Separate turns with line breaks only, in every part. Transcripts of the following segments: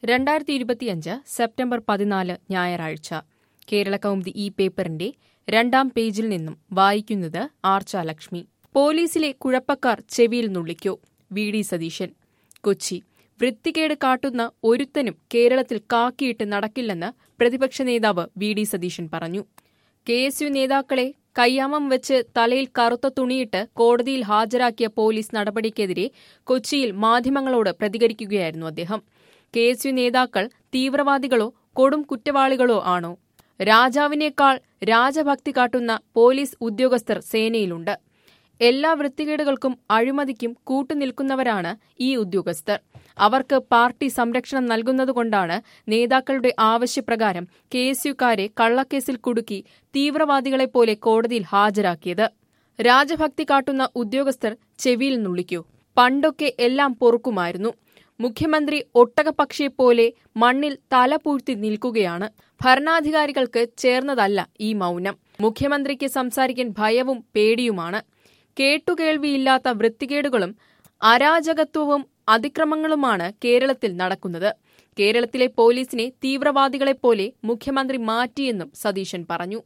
രണ്ടായിരത്തി ഇരുപത്തിയഞ്ച് സെപ്റ്റംബർ പതിനാല് ഞായറാഴ്ച കേരള കൗമുദി ഈ പേപ്പറിന്റെ രണ്ടാം പേജിൽ നിന്നും വായിക്കുന്നത് ആർച്ച ലക്ഷ്മി പോലീസിലെ കുഴപ്പക്കാർ ചെവിയിൽ നുള്ളിക്കോ വി ഡി സതീശൻ കൊച്ചി വൃത്തികേട് കാട്ടുന്ന ഒരുത്തനും കേരളത്തിൽ കാക്കിയിട്ട് നടക്കില്ലെന്ന് പ്രതിപക്ഷ നേതാവ് വി ഡി സതീശൻ പറഞ്ഞു കെ എസ് യു നേതാക്കളെ കയ്യാമം വെച്ച് തലയിൽ കറുത്ത തുണിയിട്ട് കോടതിയിൽ ഹാജരാക്കിയ പോലീസ് നടപടിക്കെതിരെ കൊച്ചിയിൽ മാധ്യമങ്ങളോട് പ്രതികരിക്കുകയായിരുന്നു അദ്ദേഹം കെ എസ് യു നേതാക്കൾ തീവ്രവാദികളോ കൊടും കുറ്റവാളികളോ ആണോ രാജാവിനേക്കാൾ രാജഭക്തി കാട്ടുന്ന പോലീസ് ഉദ്യോഗസ്ഥർ സേനയിലുണ്ട് എല്ലാ വൃത്തികേടുകൾക്കും അഴിമതിക്കും കൂട്ടുനിൽക്കുന്നവരാണ് ഈ ഉദ്യോഗസ്ഥർ അവർക്ക് പാർട്ടി സംരക്ഷണം നൽകുന്നതുകൊണ്ടാണ് നേതാക്കളുടെ ആവശ്യപ്രകാരം കെ എസ് യുക്കാരെ കള്ളക്കേസിൽ കുടുക്കി തീവ്രവാദികളെപ്പോലെ കോടതിയിൽ ഹാജരാക്കിയത് രാജഭക്തി കാട്ടുന്ന ഉദ്യോഗസ്ഥർ ചെവിയിൽ നുള്ളിക്കൂ പണ്ടൊക്കെ എല്ലാം പൊറുക്കുമായിരുന്നു മുഖ്യമന്ത്രി ഒട്ടകപക്ഷിയെപ്പോലെ മണ്ണിൽ തല പൂഴ്ത്തി നിൽക്കുകയാണ് ഭരണാധികാരികൾക്ക് ചേർന്നതല്ല ഈ മൗനം മുഖ്യമന്ത്രിക്ക് സംസാരിക്കാൻ ഭയവും പേടിയുമാണ് കേട്ടുകേൾവിയില്ലാത്ത വൃത്തികേടുകളും അരാജകത്വവും അതിക്രമങ്ങളുമാണ് കേരളത്തിൽ നടക്കുന്നത് കേരളത്തിലെ പോലീസിനെ തീവ്രവാദികളെപ്പോലെ മുഖ്യമന്ത്രി മാറ്റിയെന്നും സതീശൻ പറഞ്ഞു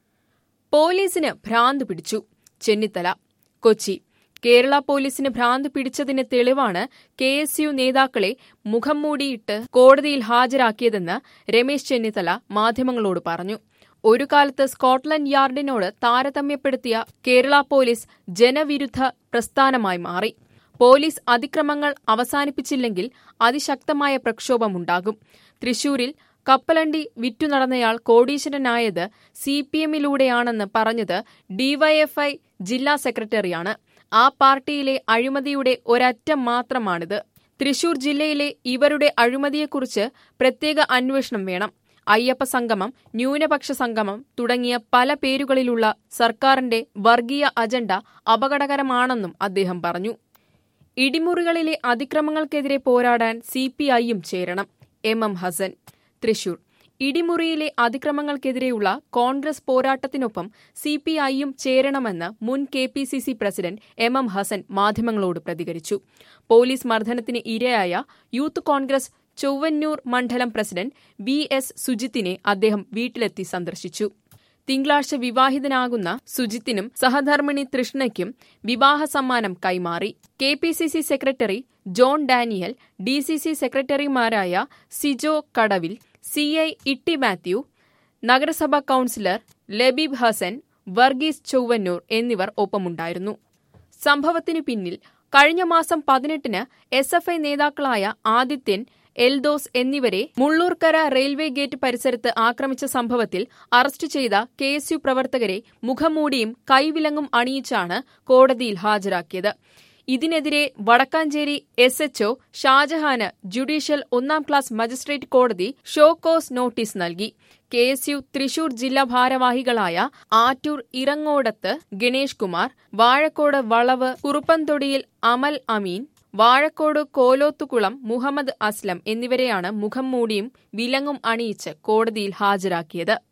പോലീസിന് ഭ്രാന്ത് പിടിച്ചു ചെന്നിത്തല കൊച്ചി കേരള പോലീസിന് ഭ്രാന്ത് പിടിച്ചതിന് തെളിവാണ് കെ എസ് യു നേതാക്കളെ മുഖം മൂടിയിട്ട് കോടതിയിൽ ഹാജരാക്കിയതെന്ന് രമേശ് ചെന്നിത്തല മാധ്യമങ്ങളോട് പറഞ്ഞു ഒരു കാലത്ത് സ്കോട്ട്ലൻഡ് യാർഡിനോട് താരതമ്യപ്പെടുത്തിയ കേരള പോലീസ് ജനവിരുദ്ധ പ്രസ്ഥാനമായി മാറി പോലീസ് അതിക്രമങ്ങൾ അവസാനിപ്പിച്ചില്ലെങ്കിൽ അതിശക്തമായ പ്രക്ഷോഭമുണ്ടാകും തൃശൂരിൽ കപ്പലണ്ടി വിറ്റു നടന്നയാൾ കോടീശ്വരനായത് സി പി എമ്മിലൂടെയാണെന്ന് പറഞ്ഞത് ഡിവൈഎഫ്ഐ ജില്ലാ സെക്രട്ടറിയാണ് ആ പാർട്ടിയിലെ അഴിമതിയുടെ ഒരറ്റം മാത്രമാണിത് തൃശൂർ ജില്ലയിലെ ഇവരുടെ അഴിമതിയെക്കുറിച്ച് പ്രത്യേക അന്വേഷണം വേണം അയ്യപ്പ സംഗമം ന്യൂനപക്ഷ സംഗമം തുടങ്ങിയ പല പേരുകളിലുള്ള സർക്കാരിന്റെ വർഗീയ അജണ്ട അപകടകരമാണെന്നും അദ്ദേഹം പറഞ്ഞു ഇടിമുറികളിലെ അതിക്രമങ്ങൾക്കെതിരെ പോരാടാൻ സി പി ഐയും ചേരണം എം എം ഹസൻ തൃശൂർ ഇടിമുറിയിലെ അതിക്രമങ്ങൾക്കെതിരെയുള്ള കോൺഗ്രസ് പോരാട്ടത്തിനൊപ്പം സി പി ഐയും ചേരണമെന്ന് മുൻ K P C C president M M Hassan മാധ്യമങ്ങളോട് പ്രതികരിച്ചു പോലീസ് മർദ്ദനത്തിന് ഇരയായ യൂത്ത് കോൺഗ്രസ് ചൊവ്വന്നൂർ മണ്ഡലം പ്രസിഡന്റ് വി എസ് സുജിത്തിനെ അദ്ദേഹം വീട്ടിലെത്തി സന്ദർശിച്ചു തിങ്കളാഴ്ച വിവാഹിതനാകുന്ന സുജിത്തിനും സഹധർമ്മിണി തൃഷ്ണയ്ക്കും വിവാഹ സമ്മാനം കൈമാറി K P C C secretary John Daniel D C C സെക്രട്ടറിമാരായ സിജോ കടവിൽ സി ഐ ഇട്ടി മാത്യു നഗരസഭാ കൌൺസിലർ ലബീബ് ഹസൻ വർഗീസ് ചൊവ്വന്നൂർ എന്നിവർ ഒപ്പമുണ്ടായിരുന്നു സംഭവത്തിനു പിന്നിൽ കഴിഞ്ഞ മാസം പതിനെട്ടിന് എസ് എഫ് ഐ നേതാക്കളായ ആദിത്യൻ എൽദോസ് എന്നിവരെ മുള്ളൂർക്കര റെയിൽവേ ഗേറ്റ് പരിസരത്ത് ആക്രമിച്ച സംഭവത്തിൽ അറസ്റ്റ് ചെയ്ത കെ എസ് യു പ്രവർത്തകരെ മുഖംമൂടിയും കൈവിലങ്ങും അണിയിച്ചാണ് കോടതിയിൽ ഹാജരാക്കിയത് ഇതിനെതിരെ വടക്കാഞ്ചേരി എസ് എച്ച്ഒ ഷാജഹാന് ജുഡീഷ്യൽ ഒന്നാം ക്ലാസ് മജിസ്ട്രേറ്റ് കോടതി ഷോകോസ് നോട്ടീസ് നൽകി കെ എസ് യു തൃശൂർ ജില്ലാ ഭാരവാഹികളായ ആറ്റൂർ ഇറങ്ങോടത്ത് ഗണേഷ് കുമാർ വാഴക്കോട് വളവ് കുറുപ്പന്തൊടിയിൽ അമൽ അമീൻ വാഴക്കോട് കോലോത്തുകുളം മുഹമ്മദ് അസ്ലം എന്നിവരെയാണ് മുഖം മൂടിയും വിലങ്ങും അണിയിച്ച് കോടതിയിൽ ഹാജരാക്കിയത്